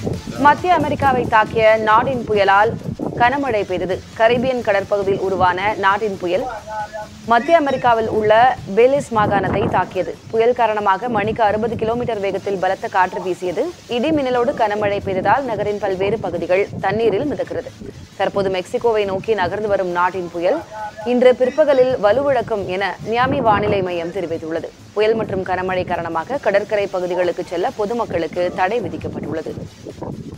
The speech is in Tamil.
மத்திய அமெரிக்காவை தாக்கிய நாடின் புயலால் கனமழை பெய்தது கரீபியன் கடற்பகுதியில் உருவான நாட்டின் புயல் மத்திய அமெரிக்காவில் உள்ள பெலிஸ் மாகாணத்தை தாக்கியது புயல் காரணமாக மணிக்கு அறுபது கிலோமீட்டர் வேகத்தில் பலத்த காற்று வீசியது இடி மின்னலோடு கனமழை பெய்ததால் நகரின் பல்வேறு பகுதிகள் தண்ணீரில் மிதக்கிறது தற்போது மெக்சிகோவை நோக்கி நகர்ந்து வரும் நாட்டின் புயல் இன்று பிற்பகலில் வலுவிழக்கும் என மியாமி வானிலை மையம் தெரிவித்துள்ளது புயல் மற்றும் கனமழை காரணமாக கடற்கரை பகுதிகளுக்கு செல்ல பொதுமக்களுக்கு தடை விதிக்கப்பட்டுள்ளது